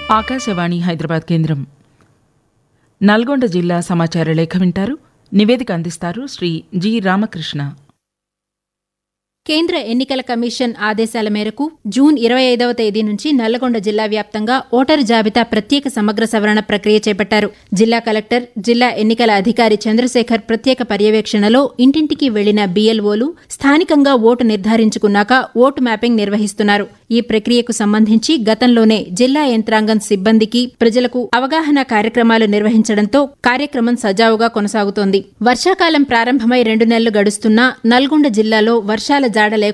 ఆకాశవాణి హైదరాబాద్ కేంద్రం నల్గొండ జిల్లా సమాచార లేఖ వింటారు నివేదిక అందిస్తారు శ్రీ జి రామకృష్ణ కేంద్ర ఎన్నికల కమిషన్ ఆదేశాల మేరకు జూన్ ఇరవై ఐదవ తేదీ నుంచి నల్లగొండ జిల్లా వ్యాప్తంగా ఓటరు జాబితా ప్రత్యేక సమగ్ర సవరణ ప్రక్రియ చేపట్టారు జిల్లా కలెక్టర్ జిల్లా ఎన్నికల అధికారి చంద్రశేఖర్ ప్రత్యేక పర్యవేక్షణలో ఇంటింటికి వెళ్లిన బీఎల్ఓలు స్థానికంగా ఓటు నిర్ధారించుకున్నాక ఓటు మ్యాపింగ్ నిర్వహిస్తున్నారు ఈ ప్రక్రియకు సంబంధించి గతంలోనే జిల్లా యంత్రాంగం సిబ్బందికి ప్రజలకు అవగాహన కార్యక్రమాలు నిర్వహించడంతో కార్యక్రమం సజావుగా కొనసాగుతోంది వర్షాకాలం ప్రారంభమై రెండు నెలలు గడుస్తున్నా నల్గొండ జిల్లాలో వర్షాల జాడ లేకుండా